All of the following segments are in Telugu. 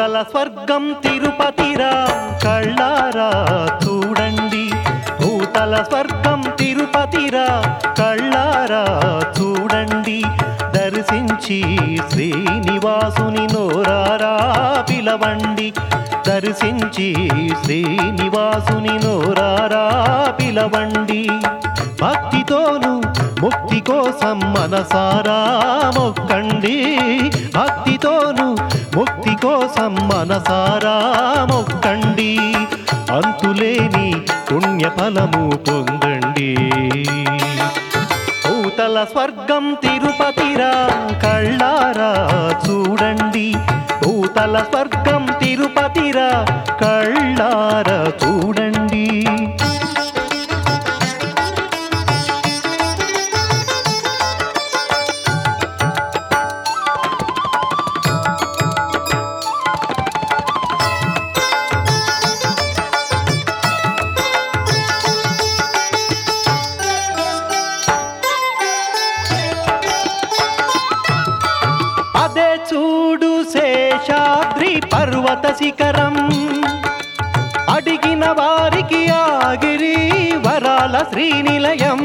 భూతల స్వర్గం తిరుపతిరా కళ్ళారా చూడండి భూతల స్వర్గం తిరుపతిరా కళ్ళారా చూడండి దర్శించి శ్రీనివాసుని నోరారా పిలవండి దర్శించి శ్రీనివాసుని నోరారా పిలవండి భక్తితోను ముక్తి కోసం మనసారా మొక్కండి భక్తితోను ముక్తి కోసం మనసారా మొక్కండి అంతులేని పుణ్యఫలము పొందండి భూతల స్వర్గం తిరుపతిరా కళ్ళారా చూడండి భూతల స్వర్గం తిరుపతిరా కళ్ళారా చూడండి అదే చూడు శేషాద్రి పర్వత శిఖరం అడిగిన వారికి ఆగిరి వరాల శ్రీనిలయం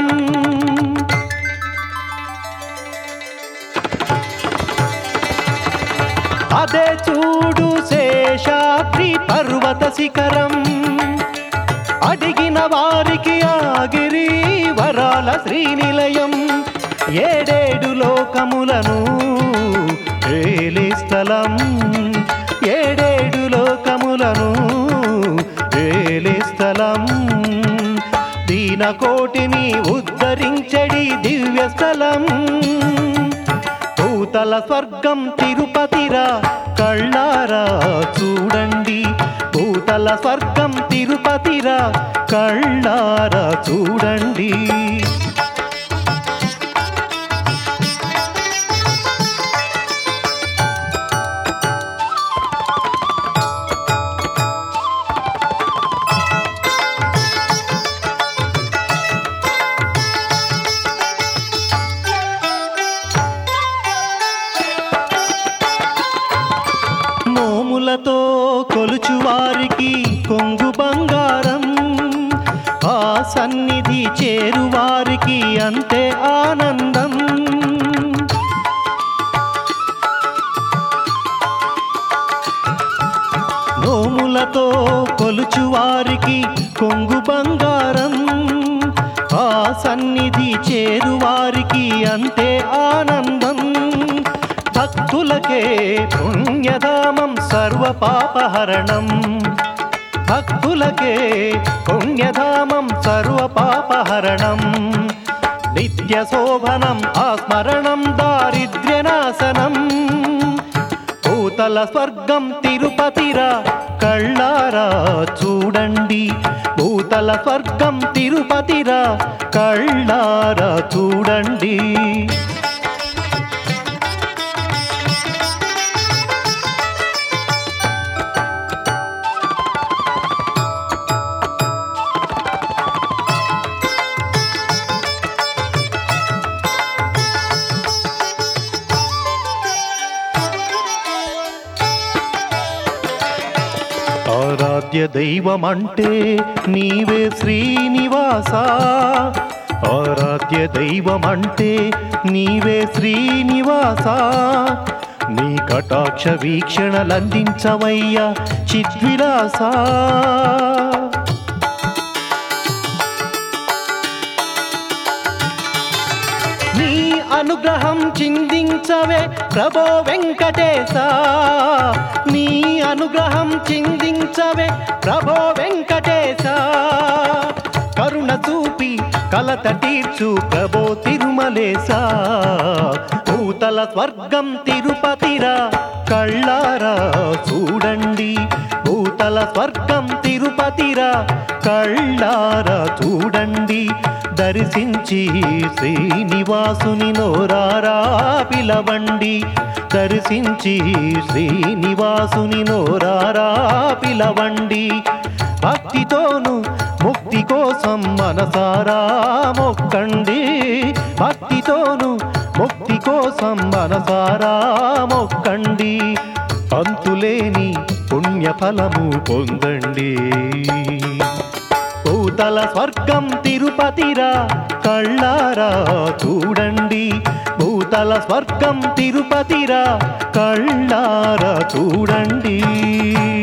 అదే చూడు శేషాద్రి పర్వత శిఖరం అడిగిన వారికి ఆగిరి వరాల శ్రీనిలయం ఏడేడు లోకములను ఏలే స్థలం ఏడేడు లోకములను ఏలే స్థలం దీన కోటిని ఉద్ధరించడి దివ్య స్థలం భూతల స్వర్గం తిరుపతిరా కళ్ళారా చూడండి భూతల స్వర్గం తిరుపతిరా కళ్ళారా చూడండి నోములతో కొలుచు వారికి కొంగు బంగారం ఆ సన్నిధి చేరు వారికి అంతే ఆనందం నోములతో కొలుచు వారికి కొంగు బంగారం ఆ సన్నిధి చేరు వారికి అంతే ఆనందం భక్తులకే పుణ్యధామం సర్వ పాపహరణం భక్తులకే పుణ్యధామం సర్వ పాపహరణం నిత్య శోభనం ఆస్మరణం దారిద్ర్యనాశనం భూతల స్వర్గం తిరుపతిరా కళ్ళారా చూడండి భూతల స్వర్గం తిరుపతిరా కళ్ళారా చూడండి ఆరాధ్య దైవం అంటే నీవే శ్రీనివాస ఆరాధ్య దైవం అంటే నీవే శ్రీనివాస నీ కటాక్ష వీక్షణలందించవయ్యా చిద్విలాస నీ అనుగ్రహం చిందించవే ప్రభో వెంకటేశ నీ అనుగ్రహం చిందించవే ప్రభో వెంకటేశ కరుణ చూపి కలత తీర్చు ప్రభో తిరుమలేశ భూతల స్వర్గం తిరుపతిరా కళ్ళారా చూడండి భూతల స్వర్గం తిరుపతిరా కళ్ళారా చూడండి దర్శించి శ్రీనివాసుని నోరారా పిలవండి దర్శించి శ్రీనివాసుని నోరారా పిలవండి భక్తితోను ముక్తి కోసం మనసారా మొక్కండి భక్తితోను ముక్తి కోసం మనసారా మొక్కండి అంతులేని పుణ్యఫలము పొందండి భూతల స్వర్గం తిరుపతిరా కళ్ళారా చూడండి భూతల స్వర్గం తిరుపతిరా కళ్ళారా చూడండి